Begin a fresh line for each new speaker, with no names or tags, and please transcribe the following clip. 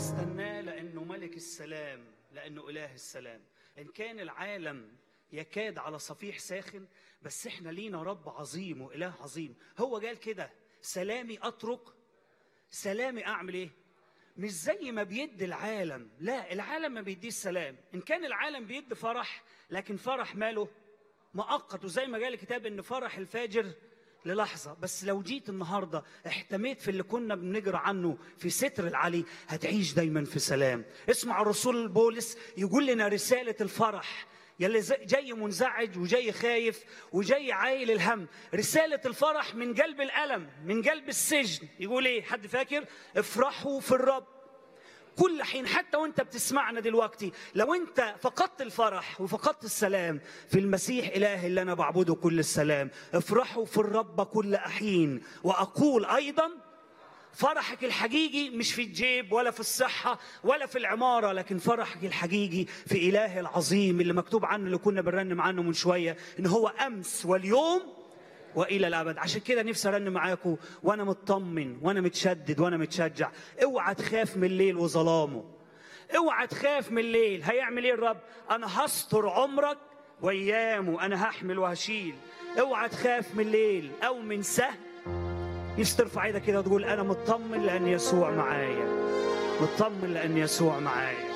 نستناه لأنه ملك السلام لأنه إله السلام إن كان العالم يكاد على صفيح ساخن بس احنا لينا رب عظيم وإله عظيم هو قال كده سلامي أترك سلامي أعمل إيه مش زي ما بيدي العالم لا العالم ما بيديش سلام إن كان العالم بيدي فرح لكن فرح ماله مؤقت وزي ما قال الكتاب إن فرح الفاجر للحظة بس لو جيت النهاردة احتميت في اللي كنا بنجرى عنه في ستر العلي هتعيش دايما في سلام اسمع الرسول بولس يقول لنا رسالة الفرح يلي زي- جاي منزعج وجاي خايف وجاي عايل الهم رسالة الفرح من قلب الألم من قلب السجن يقول ايه حد فاكر افرحوا في الرب كل حين حتى وانت بتسمعنا دلوقتي لو انت فقدت الفرح وفقدت السلام في المسيح اله اللي انا بعبده كل السلام افرحوا في الرب كل حين واقول ايضا فرحك الحقيقي مش في الجيب ولا في الصحة ولا في العمارة لكن فرحك الحقيقي في إله العظيم اللي مكتوب عنه اللي كنا بنرنم عنه من شوية إن هو أمس واليوم والى الابد عشان كده نفسي ارنم معاكم وانا مطمن وانا متشدد وانا متشجع اوعى تخاف من الليل وظلامه اوعى تخاف من الليل هيعمل ايه الرب انا هستر عمرك وايامه انا هحمل وهشيل اوعى تخاف من الليل او من سهل نفسي ترفع ايدك كده وتقول انا مطمن لان يسوع معايا مطمن لان يسوع معايا